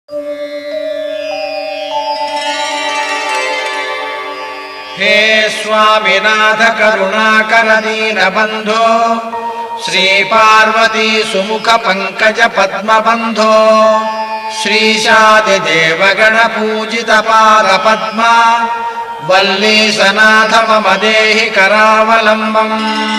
हे स्वामिनाथ करुणाकर दीनबन्धो श्रीपार्वती सुमुख पङ्कज पद्मबन्धो श्रीशादिदेवगणपूजित पादपद्मा वल्लीसनाथ मम देहि करावलम्बम्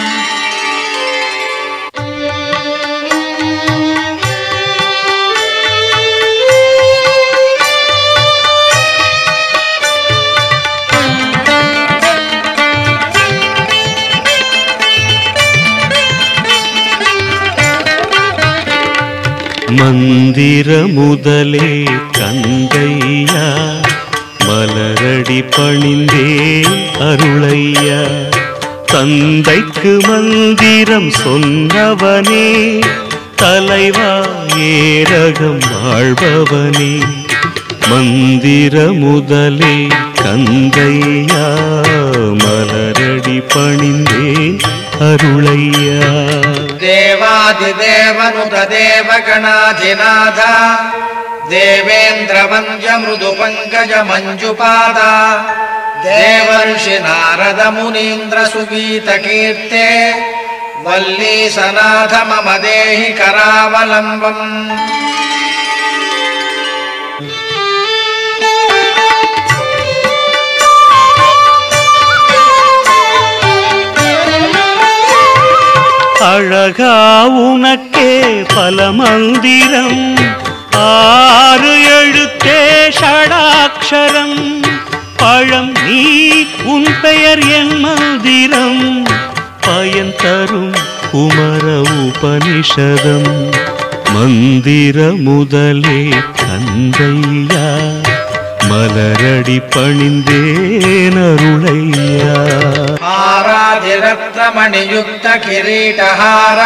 மந்திர முதலே கந்தையா மலரடி பணிந்தே அருளையா தந்தைக்கு மந்திரம் சொன்னவனே தலைவா ஏரகம் வாழ்பவனே மந்திர முதலே கந்தையா மலரடி பணிந்தேன் அருளையா देवादिदेवनुत देवगणाधिनाथ देवेन्द्रवन्द्य मृदु पङ्कज मञ्जुपादा देवर्षि नारद मुनीन्द्र सुगीत कीर्ते वल्लीसनाथ मम देहि करावलम्बम् அழகா உனக்கே பல மந்திரம் ஆறு எழுத்தே ஷடாக்ஷரம் பழம் நீ உன் பெயர் என் மந்திரம் பயன் தரும் குமர உபனிஷதம் மந்திர முதலே கந்தையா மலரடி பணிந்தேன் அருளையா हाराधिरत्नमणियुक्त किरीटहार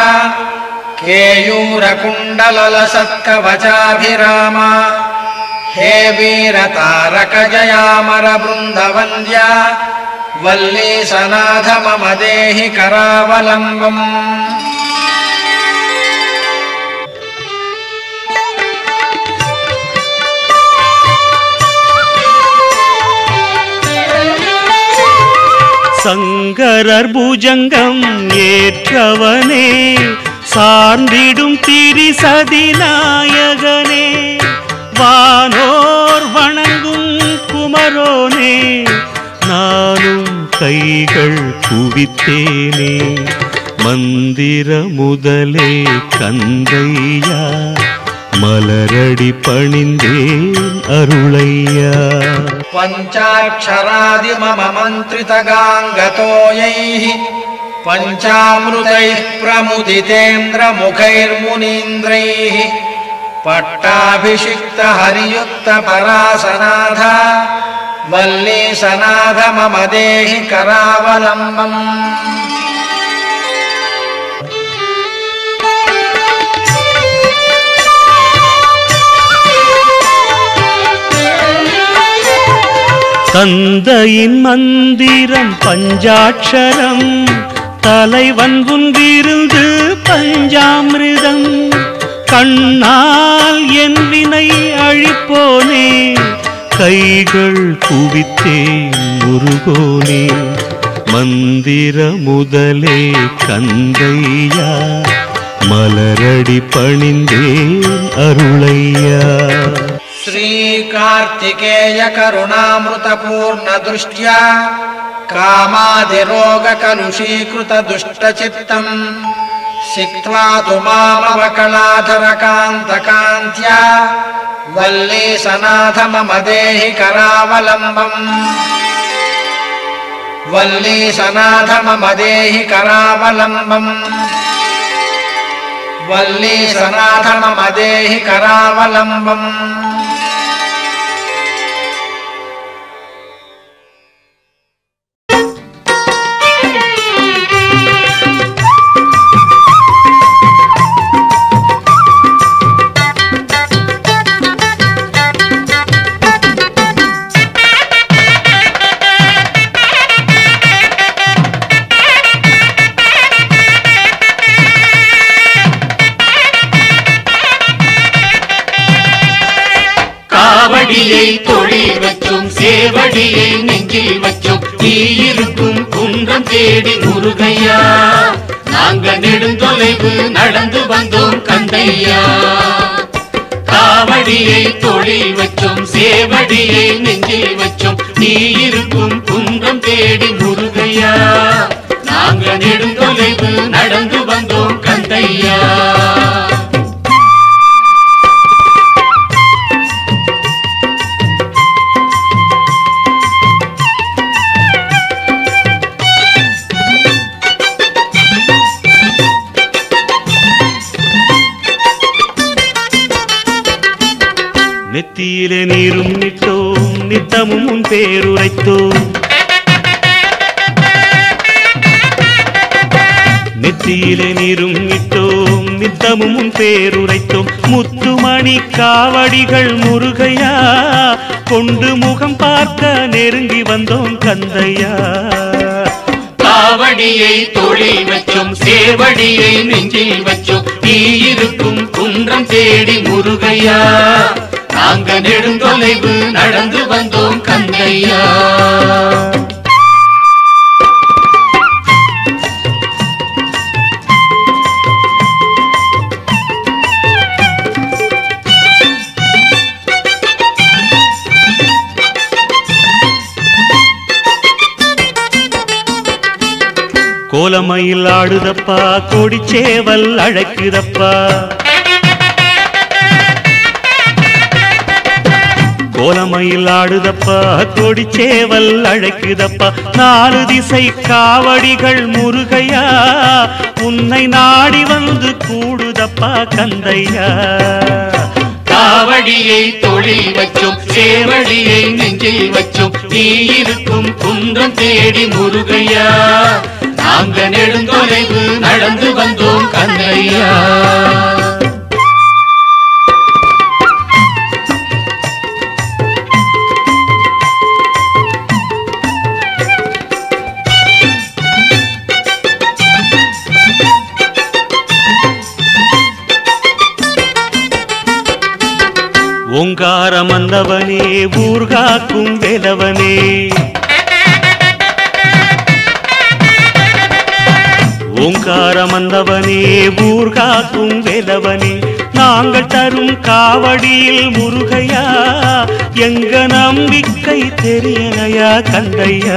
केयूरकुण्डलसत्कवचाभिराम हे वीरतारक जयामर बृन्दवन्द्या वल्लीसनाथ मम देहि करावलम्बम् சங்கரர் பூஜங்கம் ஏற்றவனே சார்ந்திடும் திரிசதி நாயகனே வானோர் வணங்கும் குமரோனே நானும் கைகள் குவித்தேனே மந்திர முதலே கந்தையா மலரடி பணிந்தேன் அருளையா पञ्चाक्षरादि मम मन्त्रितगाङ्गतो यैः पञ्चामृतैः प्रमुदितेन्द्रमुखैर्मुनीन्द्रैः पट्टाभिषिक्त हरियुक्त परासनाथ वल्लीसनाथ मम देहि करावलम्बम् தந்தையின் மந்திரம் பஞ்சாட்சரம் தலைவன் உன்றிருந்து பஞ்சாமிர்தம் கண்ணால் என் வினை அழிப்போனே கைகள் குவித்தேன் முருகோனே மந்திர முதலே கந்தையா மலரடி பணிந்தேன் அருளையா श्रीकार्तिकेय करुणामृतपूर्णदृष्ट्या कामादिरोगकलुषीकृतदुष्टचित्तम् सिक्त्वा तु मामवकलाधरकान्तकान्त्या वल्लीसनाथ मम देहि करावलम्बम् वल्लीसनाथ मम देहि करावलम्बम् वल्लीसनाथ मम देहि करावलम्बम् காவடியை தொழில் வச்சோம் சேவடியை நெஞ்சில் வச்சோம் நீ இருக்கும் குன்றம் தேடி முருகையா நாங்க நெடுந்தொலைவு நடந்து வந்தோம் கந்தையா காவடியை தொழில் வச்சோம் சேவடியை நெஞ்சில் வச்சோம் நீ இருக்கும் குன்றம் தேடி முருகையா நாங்க நெடுந்தொலைவு நடந்து வந்தோம் கந்தையா நெத்தியிலே நீரும் நிட்டோம் நித்தமும் உன் பேருரைத்தோம் நெத்தியிலே நீரும் இட்டோம் நித்தமும் உன் பேருரைத்தோம் முத்துமணி காவடிகள் முருகையா கொண்டு முகம் பார்க்க நெருங்கி வந்தோம் கந்தையா காவடியை தொழில் வச்சோம் சேவடியை நெஞ்சில் வச்சோம் நீ இருக்கும் குன்றம் தேடி முருகையா நாங்க நெடுந்தொலைவு நடந்து வந்தோம் கந்தையா கோலமையில் ஆடுதப்பா கொடிச்சேவல் அழைக்குதப்பா கோலமையில் ஆடுதப்பா கொடிச்சேவல் அழைக்குதப்பா நாலு திசை காவடிகள் முருகையா உன்னை நாடி வந்து கூடுதப்பா கந்தையா காவடியை தொழில் வச்சோம் சேவடியை நெஞ்சில் வச்சோம் நீ இருக்கும் குன்றம் தேடி முருகையா நாங்க நெடுந்தொலைவு நடந்து வந்தோம் கந்தையா ஓங்காரம் வந்தவனே ஊர்காக்கும் வேலவனே ஓங்காரம் வந்தவனே ஊர்காக்கும் வேலவனே நாங்கள் தரும் காவடியில் முருகையா எங்க நம்பிக்கை தெரியலையா கந்தையா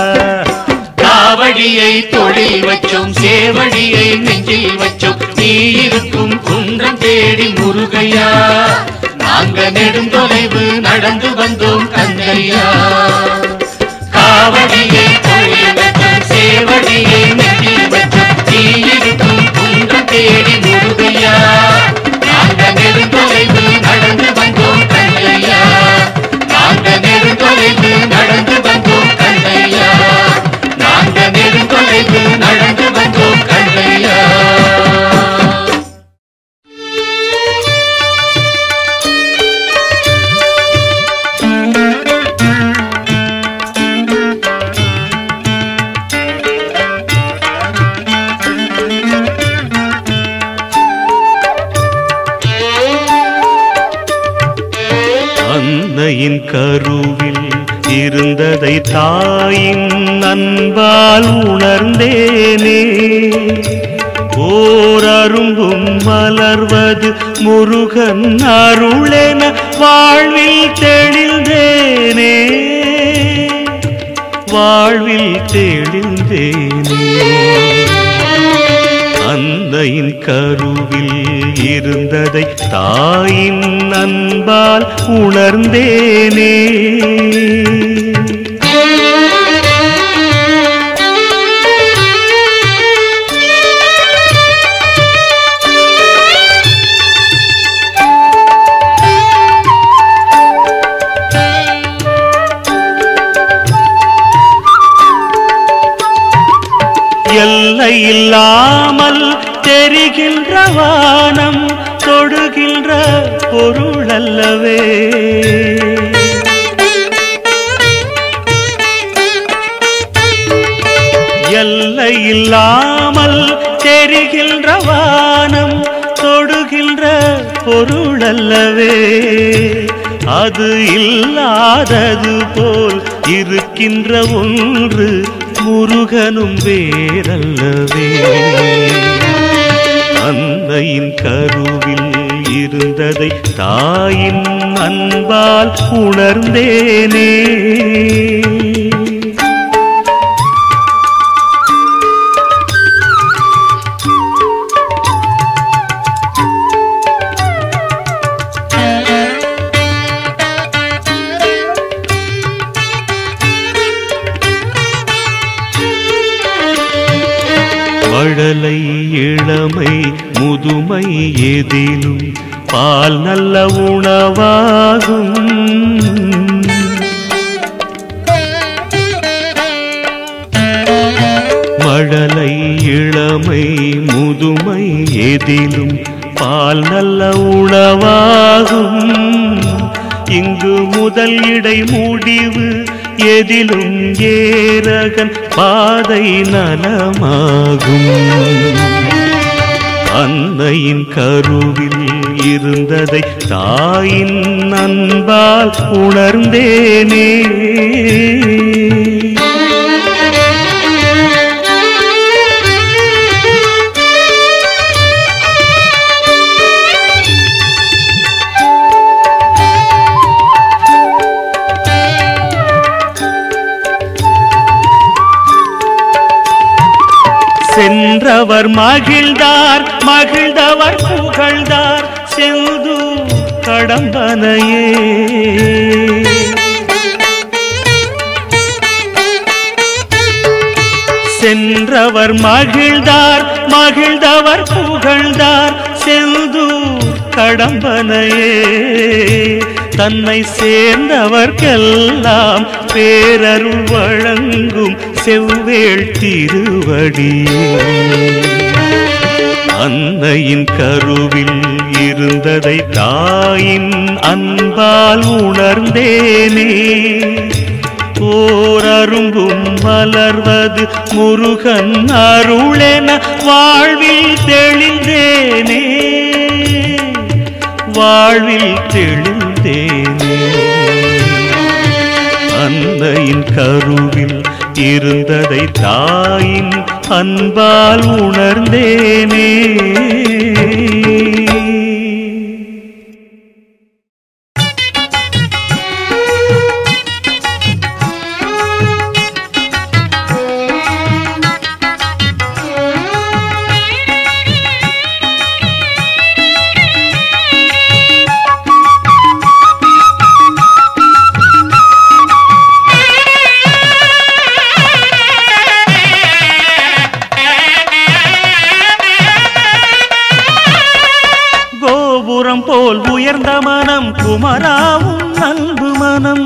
காவடியை தொழில் வச்சோம் சேவடியை நெஞ்சில் வச்சோம் நீ இருக்கும் குன்றம் தேடி முருகையா நாங்க நெடுந்தொலைவு நடந்து வந்தோம் கந்தையா காவடியை தொழில் வச்சோம் சேவடியை நெஞ்சில் வச்சோம் நீ இருக்கும் குன்றம் தேடி முருகையா நாங்க நெடுந்தொலைவு நடந்து வந்தோம் கந்தையா நாங்க நெடுந்தொலைவு நடந்து வந்தோம் கந்தையா நாங்க நெடுந்தொலைவு நடந்து வந்தோம் கந்தையா அன்னையின் கருவில் இருந்ததை தாயின் அன்பால் உணர்ந்தேனே ஓர் அரும்பும் மலர்வது முருகன் அருளென வாழ்வில் தெளிந்தேனே வாழ்வில் தெளிந்தேனே அன்னையின் கருவில் இருந்ததை தாயின் அன்பால் உணர்ந்தேனே எல்லை இல்லாமல் தெரிகின்ற வானம் தொடுகின்ற பொருள் அல்லவே எல்லை இல்லாமல் தெரிகின்ற வானம் தொடுகின்ற பொருள் அல்லவே அது இல்லாதது போல் இருக்கின்ற ஒன்று முருகனும் வேறல்லவே அன்னையின் கருவில் இருந்ததை தாயின் அன்பால் உணர்ந்தேனே மழலை இளமை முதுமை எதிலும் பால் நல்ல உணவாகும் மழலை இளமை முதுமை எதிலும் பால் நல்ல உணவாகும் இங்கு முதல் இடை முடிவு எதிலும் ஏரகன் பாதை நலமாகும் அன்னையின் கருவில் இருந்ததை தாயின் அன்பால் உணர்ந்தேனே சென்றவர் மகிழ்ந்தார் மகிழ்ந்தவர் புகழ்ந்தார் செந்து கடம்பனையே சென்றவர் மகிழ்ந்தார் மகிழ்ந்தவர் புகழ்ந்தார் செந்து கடம்பனையே தன்னை சேர்ந்தவர்க்கெல்லாம் பேரருள் வழங்கும் செவ்வேள் திருவடியே அன்னையின் கருவில் இருந்ததை தாயின் அன்பால் உணர்ந்தேனே ஓர் அரும்பும் மலர்வது முருகன் அருளென வாழ்வில் தெளிந்தேனே வாழ்வில் தெளிந்தேனே அன்னையின் கருவில் இருந்ததை தாயின் அன்பால் உணர்ந்தேனே கோபுரம் போல் உயர்ந்த மனம் குமராவும் அன்பு மனம்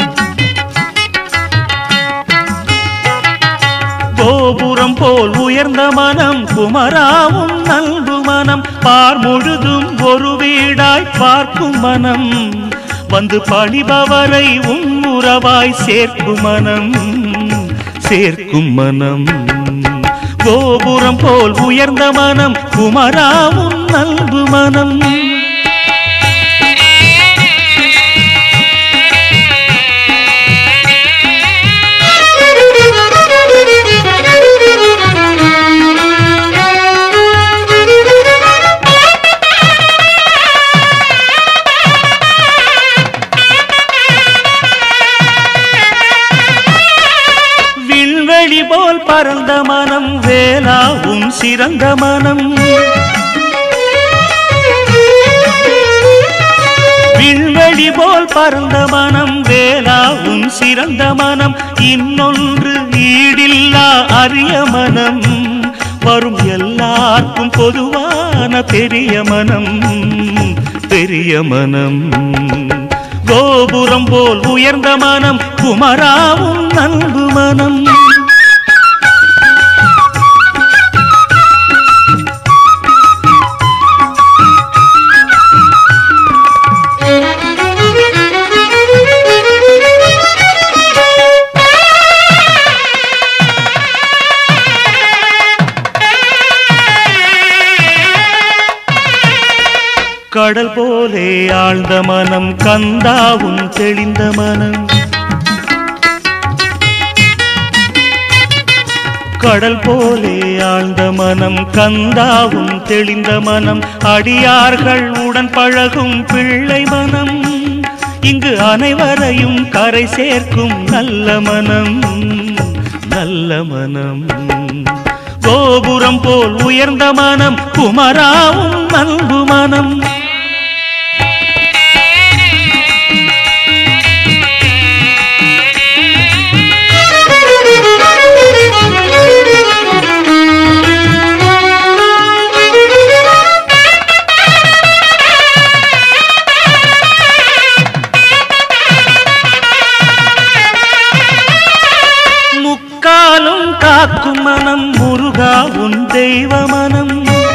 கோபுரம் போல் உயர்ந்த மனம் குமராவும் அன்பு மனம் பார் முழுதும் ஒரு வீடாய் பார்க்கும் மனம் வந்து பணிபவரை உன்முறவாய் சேர்க்கும் மனம் சேர்க்கும் மனம் கோபுரம் போல் உயர்ந்த மனம் குமராவும் அன்பு மனம் விண்வெளி போல் பரந்த மனம் வேலாவும் சிறந்த மனம் விண்வெளி போல் பரந்த மனம் வேலாவும் சிறந்த மனம் இன்னொன்று ஈடில்லா அரிய மனம் வரும் எல்லாருக்கும் பொதுவான பெரிய மனம் பெரிய மனம் கோபுரம் போல் உயர்ந்த மனம் குமராவும் அன்பு மனம் கடல் போலே ஆழ்ந்த மனம் கந்தாவும் தெளிந்த மனம் கடல் போலே ஆழ்ந்த மனம் கந்தாவும் தெளிந்த மனம் அடியார்கள் உடன் பழகும் பிள்ளை மனம் இங்கு அனைவரையும் கரை சேர்க்கும் நல்ல மனம் நல்ல மனம் கோபுரம் போல் உயர்ந்த மனம் குமராவும் அன்பு மனம் முக்காலும் காக்கும் மனம் முருகா உன் தெய்வ மனம்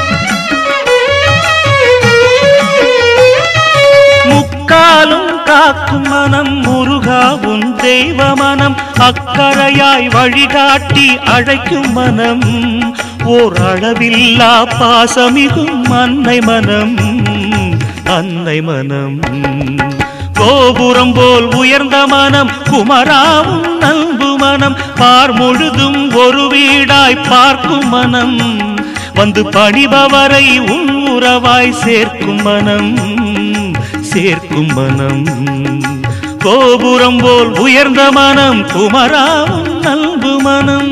முக்காலும் காக்கும் மனம் முருகா உன் தெய்வ மனம் அக்கறையாய் வழிகாட்டி அழைக்கும் மனம் ஓர் அளவில்லா பாசமிகும் அன்னை மனம் அன்னை மனம் கோபுரம் போல் உயர்ந்த மனம் குமராவும் அன்பு மனம் பார் முழுதும் ஒரு வீடாய் பார்க்கும் மனம் வந்து பணிபவரை உன் உறவாய் சேர்க்கும் மனம் சேர்க்கும் மனம் கோபுரம் போல் உயர்ந்த மனம் குமராவும் அன்பு மனம்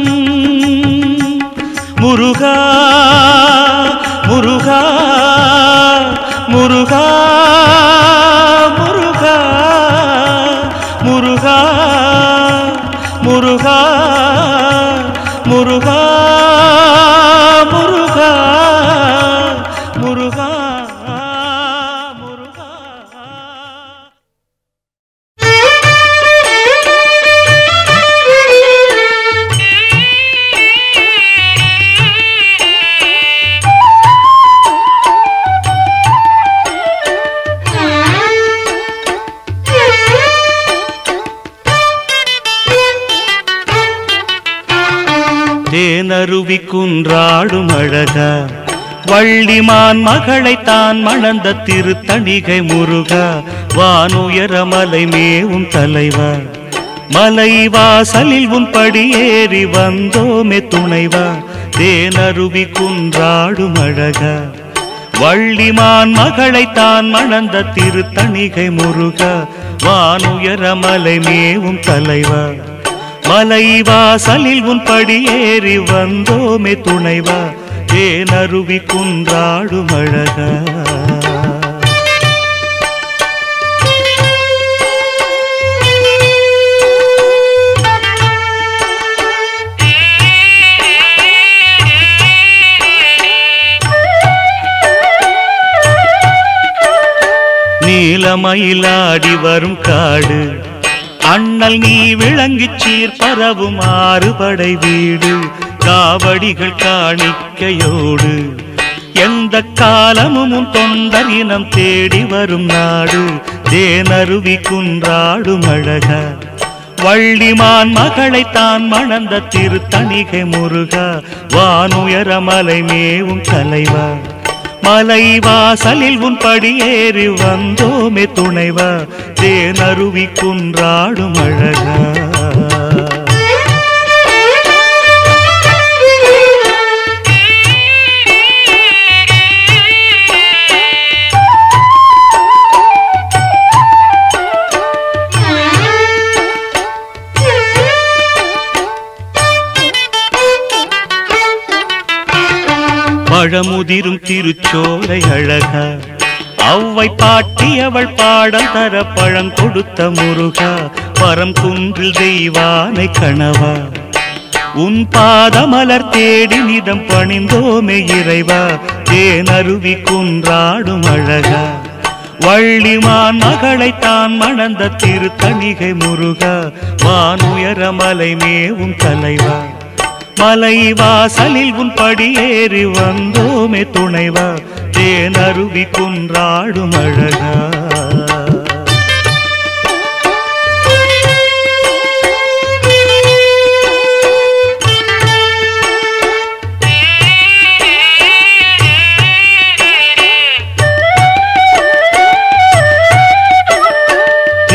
முருகா முருகா முருகா முருகா முருகா முருகா முருகா முருகா முருகா முருகா தேனருவி குன்றாடும் அழகா வள்ளிமான் மகளை தான் மணந்த திருத்தணிகை முருகா வானுயர மலை மேவும் தலைவா மலை வாசலில் உன் படியேறி வந்தோமே துணைவா தேனருவி குன்றாடும் அழகா வள்ளிமான் மகளை தான் மணந்த திருத்தணிகை முருகா வானுயர மலை மேவும் தலைவா மலை வாசலில் உன் படியேறி வந்தோமே துணைவா தேனருவி குன்றாடும் அழகா நீலமயிலாடி வரும் காடு அண்ணல் நீ விளங்கிச் சீர் பரவும் ஆறுபடை வீடு காவடிகள் காணிக்கையோடு எந்த காலமும் உன் தொண்டர் இனம் தேடி வரும் நாடு தேனருவி குன்றாடும் அழகா வள்ளிமான் மகளை தான் மணந்த திருத்தணிகை முருகா வானுயர மலை மேவும் தலைவா மலை வாசலில் உன் படியேறி வந்தோமே துணைவா தேனருவி குன்றாடும் அழகா பழமுதிரும் திருச்சோலை அழகா அவ்வை பாட்டி அவள் பாடல் தர பழம் கொடுத்த முருகா பரம் குன்றில் தெய்வானை கணவா உன் பாதமலர் தேடி நிதம் பணிந்தோமே இறைவா தேனருவி குன்றாடும் அழகா வள்ளிமான் மகளை தான் மணந்த திருத்தணிகை முருகா வானுயர மலை மேவும் தலைவா மலை வாசலில் உன் படியேறி வந்தோமே துணைவா தேனருவி குன்றாடும் அழகா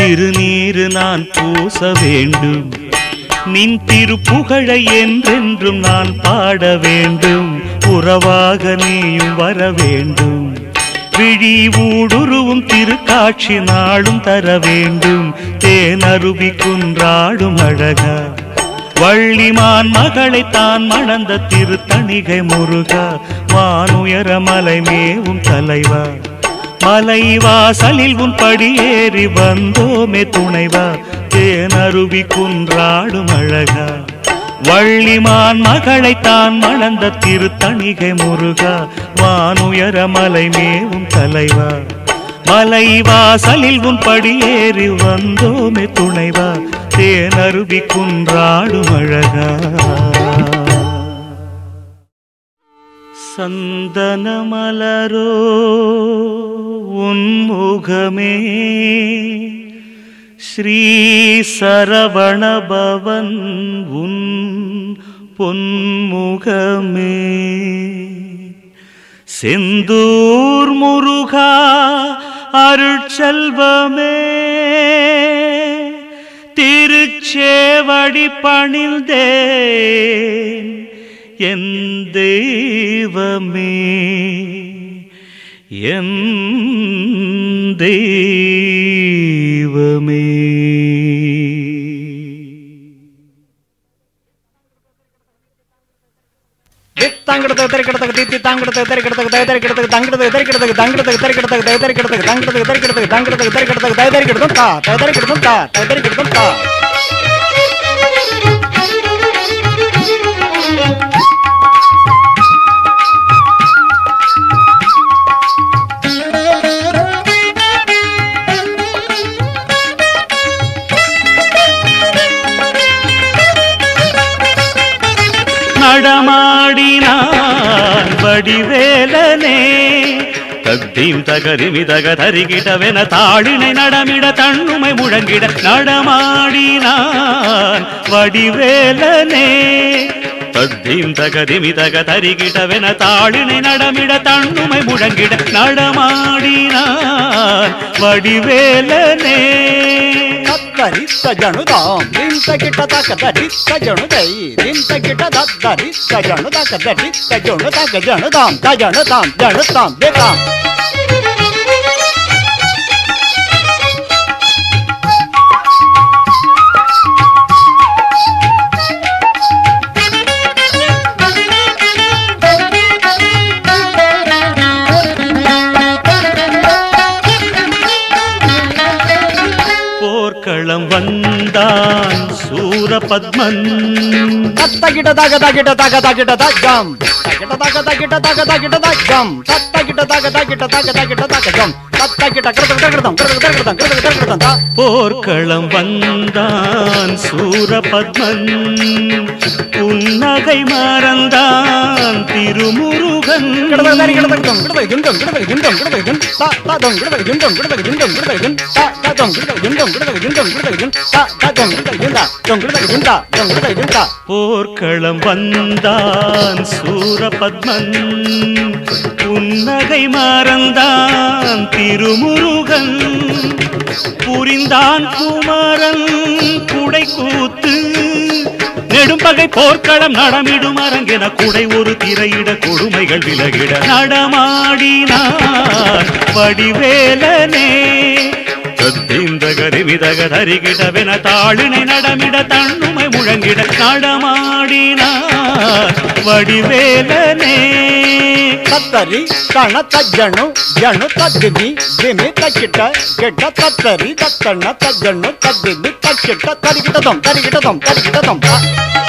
திருநீரு நான் பூச வேண்டும் நின் திருப்புகழை என்றென்றும் நான் பாட வேண்டும் உறவாக நீயும் வர வேண்டும் விழி ஊடுருவும் திருக்காட்சி நாளும் தர வேண்டும் தேனருவி குன்றாடும் அழகா வள்ளிமான் மகளை தான் மணந்த திருத்தணிகை முருகா வானுயர மலை மேவும் தலைவா மலை வாசலில் உன் படியேறி வந்தோமே துணைவா தேனருவி குன்றாடும் அழகா வள்ளிமான் மகளை தான் மணந்த திருத்தணிகை முருகா வானுயர மலை மேவும் தலைவா மலை வாசலில் உன் படியேறி வந்தோமே துணைவா தேனருவி குன்றாடும் அழகா சந்தன மலரோ உன்முகமே ஸ்ரீ சரவண பவன் உன் பொன்முகமே செந்தூர் முருகா அருட்செல்வமே திருச்சேவடி பணிந்தேன் என் தெய்வமே என் தெய்வமே தாங்கிடத்துக்கு தெரிக்கிடத்துக்கு தீத்தி தாங்கிடத்துக்கு தெரிக்கிடத்துக்கு தய தெரிக்கிடத்துக்கு தங்கிடத்துக்கு தெரிக்கிடத்துக்கு தங்கிடத்துக்கு தெரிக்கிடத்துக்கு தய தெரிக்கிடத்துக்கு தங்கிடத்துக்கு தெரிக்கிடத்துக்கு தங்கிடத்துக்கு தெரிக்கிடத்துக்கு தய தெரிக்கிடத்தும் தா தய தெரிக்கிடத்தும் தா தய தெரிக்கிடத்தும் தா நடமாடினான் வடிவேலனே தத்தீம் தகரிமி தக தரிகிடவென தாளினை நடமிட தன்னுமை முழங்கிட நடமாடினான் வடிவேலனே தத்தீம் தகதிமி தக தரிகிடவென தாளினை நடமிட தன்னுமை முழங்கிட நடமாடினான் வடிவேலனே தத்தரித்த ஜனுதாம் திந்த கிட்ட தக்க தரித்த ஜனுதை திந்த கிட்ட தத்தரித்த ஜனு தக்க தரித்த ஜனு தக்க ஜனுதாம் த ஜனுதாம் ஜனுதாம் தேதாம் போர்க்களம் வந்தான் சூரபத்மன் தத்த கிட்ட தக தகிட்ட தக தகிட்ட தக்கம் தகிட்ட தக தகிட்ட தக தகிட்ட தக்கம் தத்த கிட்ட தக தகிட்ட தக தகிட்ட தக்கம் தத்த கிட்ட கிருதம் கிருதம் கிருதம் கிருதம் கிருதம் கிருதம் தா போர்க்களம் வந்தான் சூரபத்மன் புன்னகை மறந்தான் திருமுருகன் கிடதக தரி கிடதக தம் கிடதக ஜுண்டம் கிடதக ஜுண்டம் கிடதக ஜுன் தா தா தம் கிடதக ஜுண்டம் கிடதக ஜுண்டம் கிடதக ஜுன் தா தா தம் கிடதக ஜுண்டம் கிடதக ஜுண்டம் கிடதக ஜுன் தா தா தம் கிடதக ஜுண்டா தம் கிடதக ஜுண்டா தம் கிடதக ஜுண்டா போர்க்களம் வந்தான் சூரபத்மன் புன்னகை மறந்தான் திருமுருகன் புரிந்தான் குமரன் குடை கூத்து நெடும்பகை போர்க்களம் நடமிடும் அரங்கென குடை ஒரு திரையிட கொடுமைகள் விலகிட நடமாடினான் வடிவேலனே தத்திந்தகரிமிதக தரிகிடவென தாளினை நடமிட தன்னுமை முழங்கிட நடமாடினான் வடிவேலனே தத்தரி தண தஜ்ஜணு ஜணு தத்திமி திமி தக்கிட்ட கிட்ட தத்தரி தத்தண்ண தஜ்ஜணு தத்திமி தக்கிட்ட தரிகிட்டதம் தரிகிட்டதம் தரிகிட்டதம் தா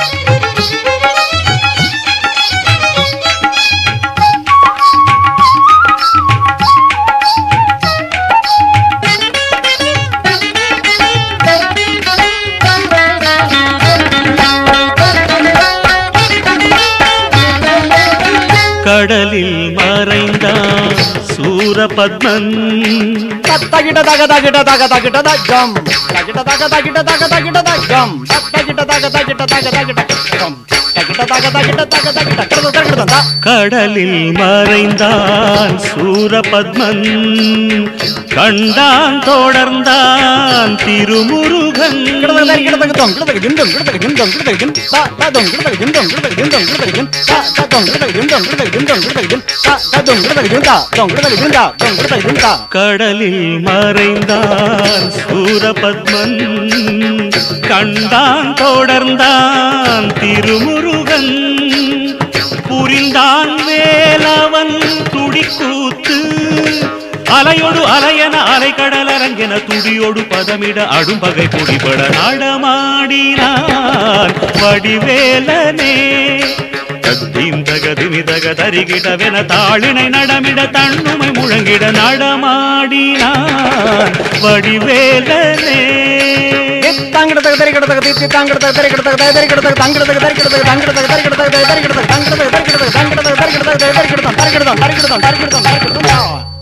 கடலில் மறைந்தான் சூரபத்மன் தத்தகிட்ட தக தகிட்ட தக தகிட்ட தஜ்ஜம் தகிட்ட தக தகிட்ட தக தகிட்ட தஜ்ஜம் தத்தகிட்ட தக தகிட்ட தக தகிட்ட தஜ்ஜம் தகிட்ட தகிட்ட தக தகிட்ட தக தகிட்ட கிடத தகிட்ட தா கடலில் மறைந்தான் சூரபத்மன் கண்டான் தொடர்ந்தான் திருமுருகன் கிடத தரி கிடத தொங் கிடத ஜிந்தம் கிடத ஜிந்தம் கிடத ஜிம் தா தா தொங் கிடத ஜிந்தம் கிடத ஜிந்தம் கிடத ஜிம் தா தா தொங் கிடத ஜிந்தம் கிடத ஜிந்தம் கிடத ஜிம் தா தா தொங் கிடத ஜிந்தா தொங் கிடத ஜிந்தா தொங் கிடத ஜிந்தா கடலில் மறைந்தான் சூரபத்மன் கண்டான் தொடர்ந்தான் திருமுருகன் புரிந்தான் வேலவன் துடிக்கூத்து அலையொடு அலையன அலைக்கடல் அரங்கென துடியோடு பதமிட அடும்பகை பொடிபட நாடமாடினான் வடிவேலனே தத்தீம் தகதிமி தக தரிகிடவென தாளினை நடமிட தன்னுமை முழங்கிட நடமாடினான் வடிவேலனே தாங்கிட தக தரி கிடத தீ தாங்கிட தக தரி கிடத தரி கிடத தாங்கிட தக தரி கிடத தாங்கிட தக தரி கிடத தரி கிடத தாங்கிட தக தரி கிடத தாங்கிட தக தரி கிடத தரி கிடத தரி கிடத தரி கிடத தரி கிடத தரி கிடத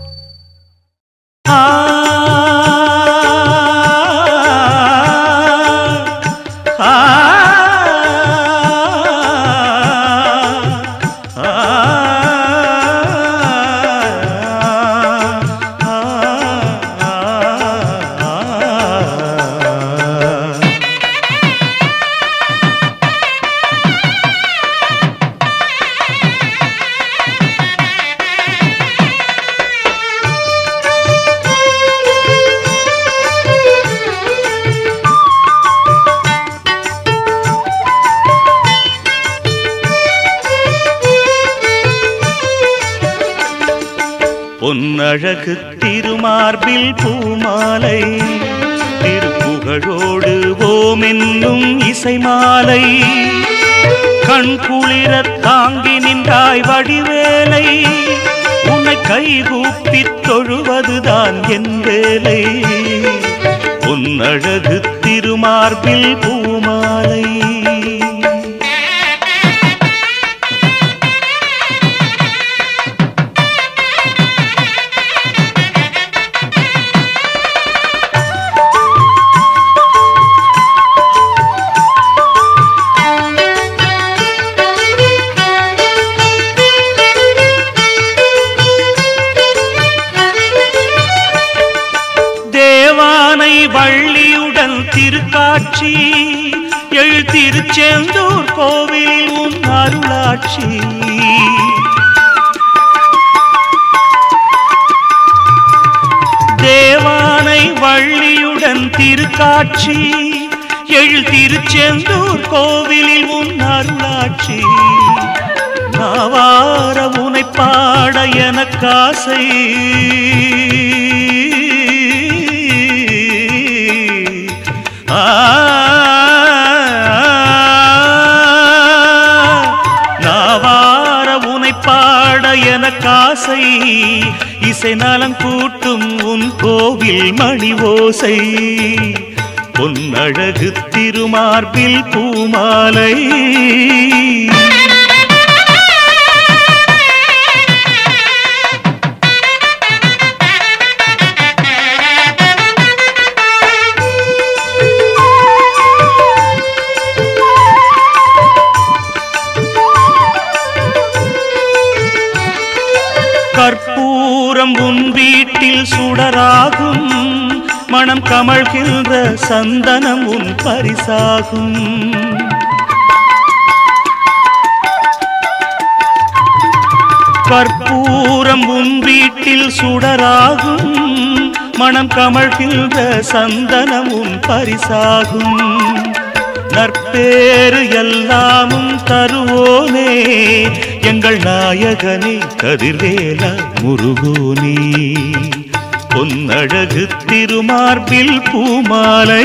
ஆ ஆ பொன்னழகு திருமார்பில் பூமாலை திருப்புகழோடு ஓமென்னும் இசை மாலை கண் குளிரத் தாங்கி நின்றாய் வடிவேலை உன்னை கைகூப்பித் தொழுவதுதான் என் வேலை பொன்னழகு திருமார்பில் பூமாலை தேவானை வள்ளியுடன் திருக்காட்சி எழு திருச்செந்தூர் கோவிலில் உன் அருளாட்சி தேவானை வள்ளியுடன் திருக்காட்சி எழு திருச்செந்தூர் கோவிலில் உன் அருளாட்சி நாவார உனை பாட எனக்காசை ஆ நாவார உனை பாட எனக்காசை இசை நலம் கூட்டும் உன் கோவில் மணி ஓசை பொன்னழகு திருமார்பில் பூமாலை கற்பூரம் உன் வீட்டில் சுடராகும் மனம் கமழ்கின்ற சந்தனம் உன் பரிசாகும் கற்பூரம் உன் வீட்டில் சுடராகும் மனம் கமழ்கின்ற சந்தனம் உன் பரிசாகும் நற்பேறு எல்லாமும் தருவோனே எங்கள் நாயகனே கதிர்வேல முருகோனே பொன்னழகு திருமார்பில் பூமாலை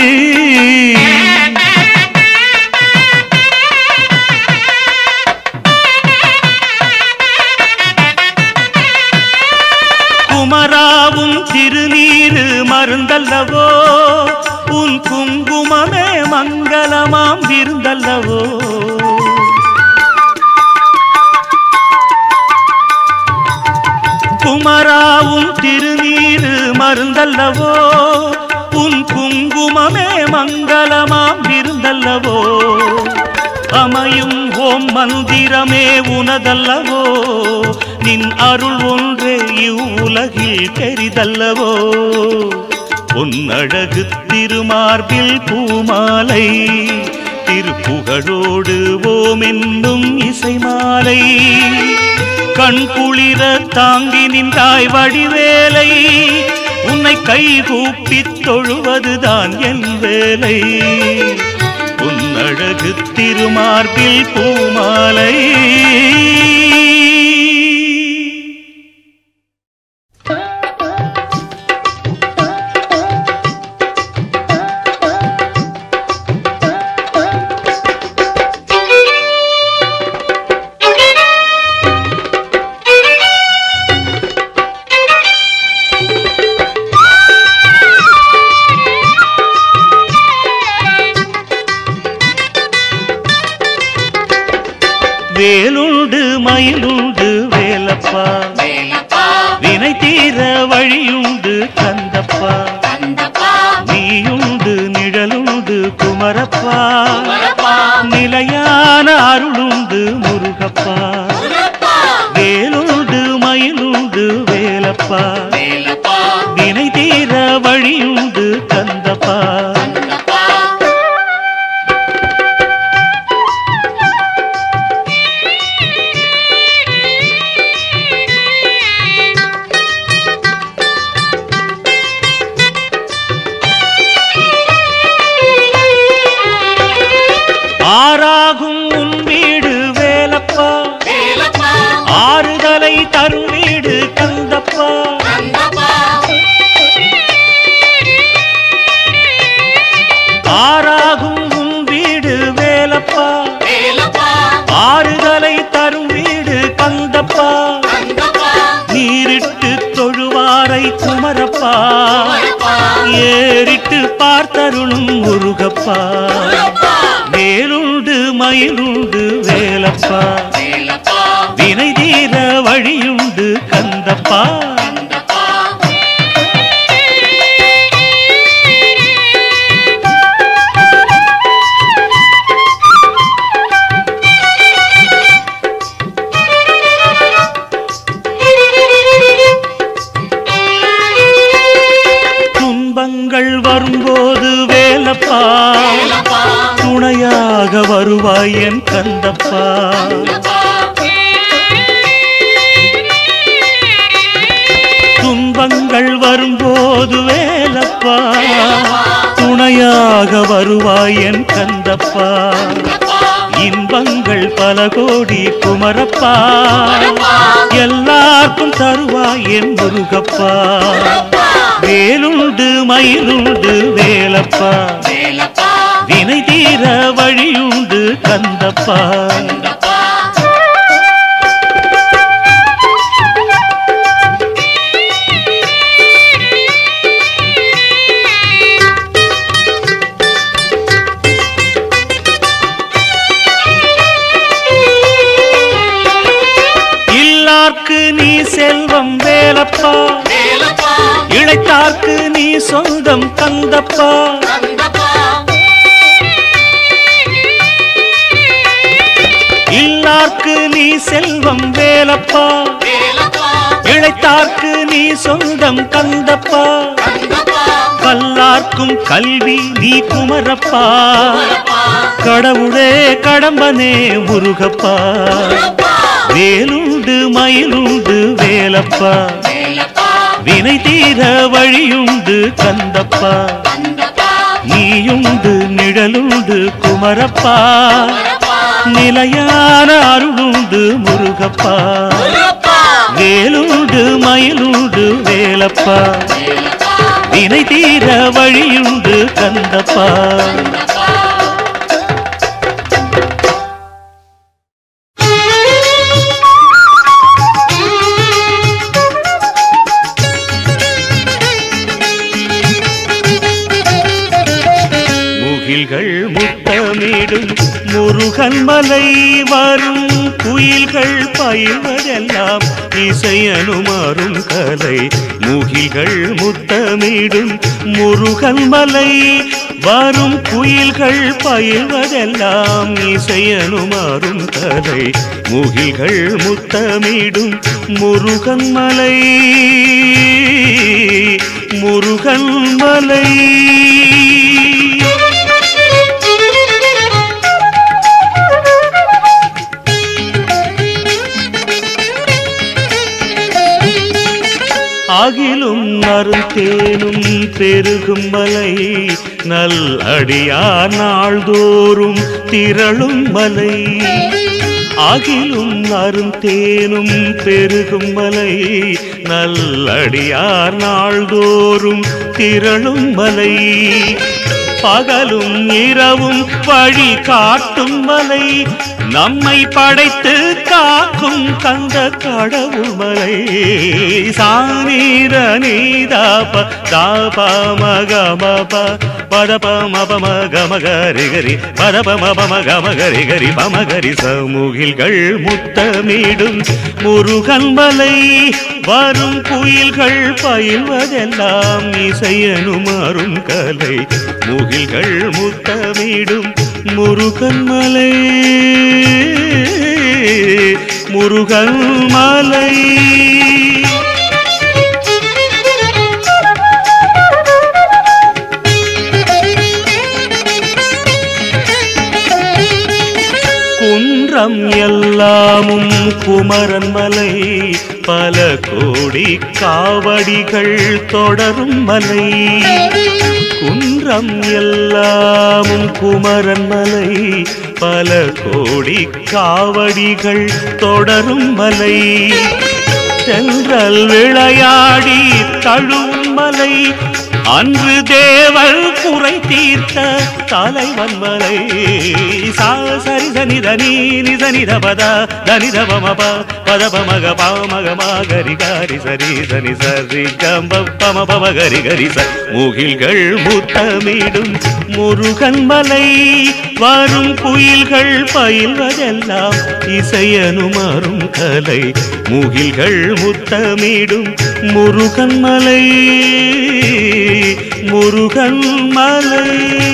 குமராவும் திருநீரு மருந்தல்லவோ உன் குங்குமமே மங்களமாம் விருந்தல்லவோ குமராவும் திருநீரு மருந்தல்லவோ உன் குங்குமமே மங்களமாம் விருந்தல்லவோ அமையும் ஓம் மந்திரமே உனதல்லவோ நின் அருள் ஒன்றே இவ்வுலகில் பெரிதல்லவோ பொன்னழகு திருமார்பில் பூமாலை திருப்புகழோடு ஓம் என்னும் இசைமாலை கண் குளிர தாங்கி நின்றாய் வடிவேலை உன்னை கைகூப்பித் தொழுவதுதான் என் வேலை உன்னழகு திருமார்பில் பூமாலை வேலுண்டு மயிலுண்டு வேலப்பா வேலப்பா வினை தீர வழியுண்டு கந்தப்பா கந்தப்பா நீயுண்டு நிழலுண்டு குமரப்பா குமரப்பா நிலையான அருளுண்டு முருகப்பா குமரப்பா வேலுண்டு மயிலுண்டு வேலப்பா வேலப்பா வினை தீர வழியுண்டு கந்தப்பா கந்தப்பா ஆறாகும் உன் வீடு வேலப்பா வேலப்பா ஆறுதலை தரும் வீடு கந்தப்பா கந்தப்பா ஆறாகும் உன் வீடு வேலப்பா வேலப்பா ஆறுதலை தரும் வீடு கந்தப்பா கந்தப்பா நீரிட்டு தொழுவாரை குமரப்பா குமரப்பா ஏறிட்டு பார்த்தருளும் முருகப்பா வேலுண்டு மயிலுண்டு வேலப்பா வேலப்பா வினை தீர வழியுண்டு கந்தப்பா கந்தப்பா துன்பங்கள் வரும்போது வேலப்பா வேலப்பா துணையாக வருவாய் என் கந்தப்பா கந்தப்பா துன்பங்கள் வரும்போது வேலப்பா துணையாக வருவாய் என் கந்தப்பா இன்பங்கள் பல கோடி குமரப்பா எல்லாருக்கும் தருவாய் என் முருகப்பா வேலுண்டு மயிலுண்டு வேலப்பா வேலப்பா வினை தீர வழியுண்டு கந்தப்பா கந்தப்பா இல்லார்க்கு நீ செல்வம் வேலப்பா வேலப்பா இழைத்தார்க்கு நீ சொந்தம் கந்தப்பா கந்தப்பா இல்லார்க்கு நீ செல்வம் வேலப்பா வேலப்பா இழைத்தார்க்கு நீ சொந்தம் கந்தப்பா கந்தப்பா கல்லார்க்கும் கல்வி நீ குமரப்பா குமரப்பா கடவுளே கடம்பனே முருகப்பா வேலுண்டு மயிலுண்டு வேலப்பா வேலப்பா வினை தீர வழியுண்டு கந்தப்பா கந்தப்பா நீயுண்டு நிழலுண்டு குமரப்பா குமரப்பா நிலையான அருளுண்டு முருகப்பா குமரப்பா வேலுண்டு மயிலுண்டு வேலப்பா வேலப்பா வினை தீர வழியுண்டு கந்தப்பா கந்தப்பா முகில்கள் முத்தமிடும் முருகன் மலை வரும் குயில்கள் பயில்வதெல்லாம் இசையனுமாறும் கலை முகில்கள் முத்தமிடும் முருகன் மலை வரும் குயில்கள் பயில்வதெல்லாம் இசையனுமாறும் கதை முகில்கள் முத்தமிடும் முருகன் மலை முருகன் மலை அகிலும் அருந்தேனும் பெருகும் மலை நல் அடியார் நாள்தோறும் திரளும் மலை அகிலும் அருந்தேனும் பெருகும் மலை நல்லடியார் நாள்தோறும் திரளும் மலை பகலும் இரவும் வழி காட்டும் மலை நம்மை படைத்து காக்கும் கந்த கடவுள் மலை சானீர நீதாப தாப மகமப பதப மபம கமகரி கரி பதப மபம கமகரி கரி பமகரி சமுகில்கள் முத்தமிடும் முருகன் மலை வரும் குயில்கள் பயில்வதெல்லாம் இசையனும் அரும் கலை முகில்கள் முத்தமிடும் முருகன் மலை முருகன் மலை குன்றம் எல்லாமும் குமரன் மலை பல கோடி காவடிகள் தொடரும் மலை குன்றம் எல்லாமும் குமரன் மலை பல கோடி காவடிகள் தொடரும் மலை தென்றல் விளையாடி தழும் மலை அன்று தேவள் குறை தீர்த்த தலைவன் மலை சா சரி சனி தனி நிதனி தபத தனி தபமப பதப மக பாமக மாகரி காரி சரி சனி சரி கம்ப பம பம கரி கரி ச முகில்கள் முத்தமிடும் முருகன் மலை வரும் குயில்கள் பயில்வதெல்லாம் இசையனுமாறும் கலை முகில்கள் முத்தமிடும் முருகன் மலை முருகன் மலை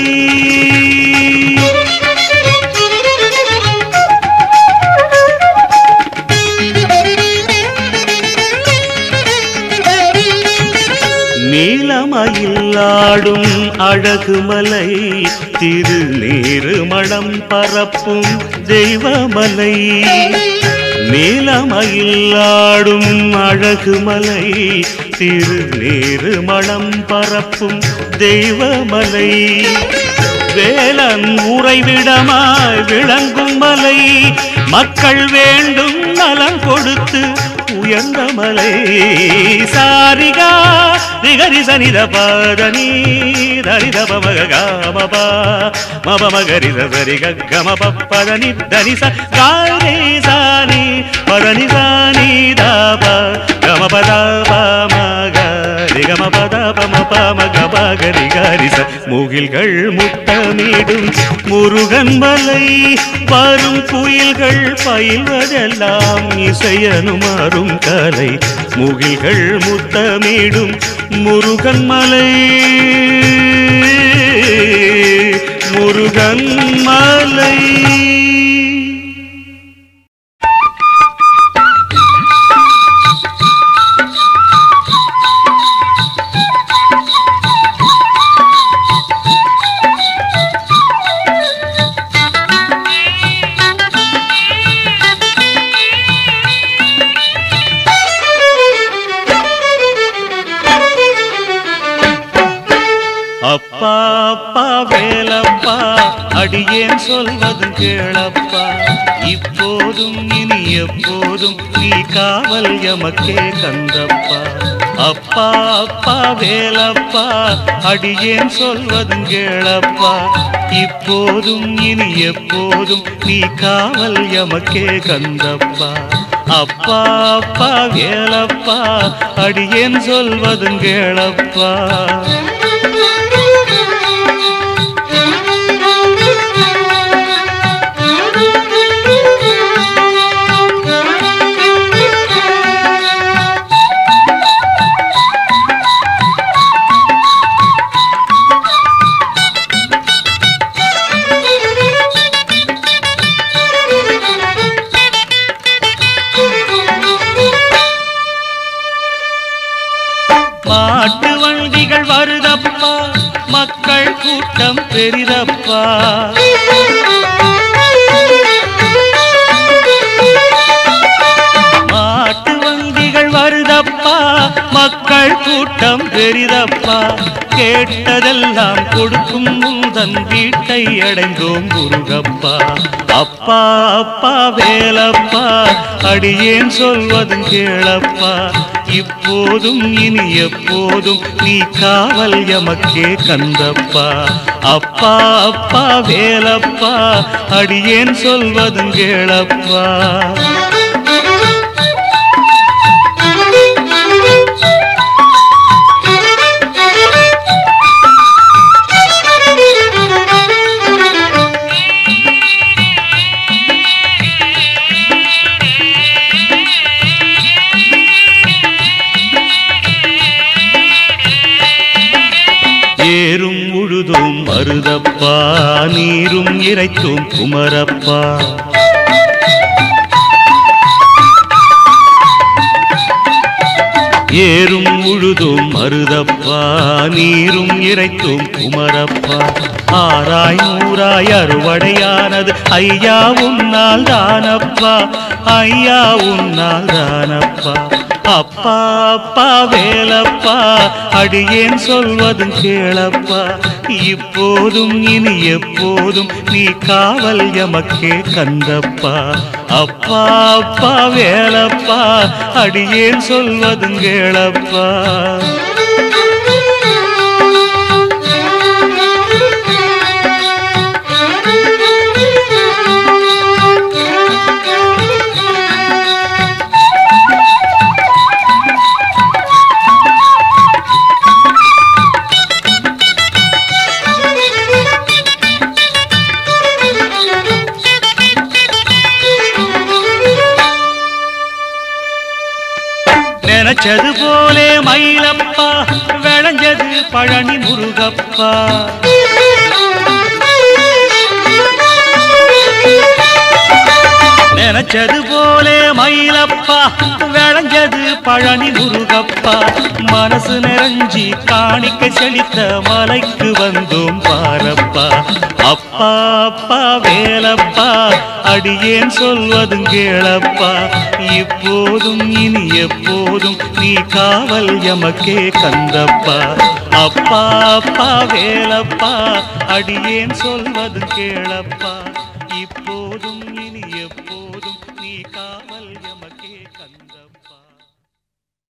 நீலமயிலாடும் அழகு மலை திருநீரு மணம் பரப்பும் தெய்வமலை நீலமயிலாடும் அழகு மலை திருநீரு மணம் பரப்பும் தெய்வமலை வேலன் உறைவிடமாய் விளங்கும் மலை மக்கள் வேண்டும் நலம் கொடுத்து உயர்ந்த மலை சாரிகா நிகரி சனித பதனி தரித பமக காமபா மப மகரி சரி கம பதனி தனி ச காரி சானி பதனி சானி தாப கம பதா மக ரிகம பத பம பம கபகரி கரிச முகில்கள் முத்தமிடும் முருகன் மலை வரும் குயில்கள் பயில்வதெல்லாம் இசையனுமாறும் கலை முகில்கள் முத்தமிடும் முருகன் மலை முருகன் மலை அப்பா அப்பா வேலப்பா அடியேன் சொல்வது கேளப்பா இப்போதும் இனி எப்போதும் நீ காவல் எமக்கே கந்தப்பா அப்பா அப்பா வேலப்பா அடியேன் சொல்வது கேளப்பா இப்போதும் இனி எப்போதும் நீ காவல் எமக்கே கந்தப்பா அப்பா அப்பா வேலப்பா அடியேன் சொல்வது கேளப்பா கூட்டம் பெரிதப்பா மாட்டு வங்கிகள் வருதப்பா மக்கள் கூட்டம் பெரிதப்பா கேட்டதெல்லாம் கொடுக்கும் முந்தன் வீட்டை அடைந்தோம் முருகப்பா அப்பா அப்பா வேலப்பா அடியேன் சொல்வதும் கேளப்பா இப்போதும் இனி எப்போதும் நீ காவல் எமக்கே கந்தப்பா அப்பா அப்பா வேலப்பா அடியேன் சொல்வதும் கேளப்பா ஏறும் உழுதும் மருதப்பா நீரும் இறைத்தும் குமரப்பா ஏறும் உழுதும் மருதப்பா நீரும் இறைத்தும் குமரப்பா ஆராய் நூறாய் அறுவடையானது ஐயா உன்னால் தானப்பா ஐயா உன்னால் தானப்பா அப்பா அப்பா வேலப்பா அடியேன் சொல்வதும் கேளப்பா இப்போதும் இனி எப்போதும் நீ காவல் எமக்கே கந்தப்பா அப்பா அப்பா வேலப்பா அடியேன் சொல்வதும் கேளப்பா நினைச்சது போலே மயிலப்பா விளைஞ்சது பழனி முருகப்பா நினைச்சது போலே மயிலப்பா விளைஞ்சது பழனி முருகப்பா மனசு நிறைஞ்சி காணிக்க செழித்த மலைக்கு வந்தோம் பாரப்பா அப்பா அப்பா வேலப்பா அடியேன் சொல்வதும் கேளப்பா இப்போதும் இனி எப்போதும் நீ காவல் எமக்கே கந்தப்பா அப்பா அப்பா வேலப்பா அடியேன் சொல்வதும் கேளப்பா இப்போ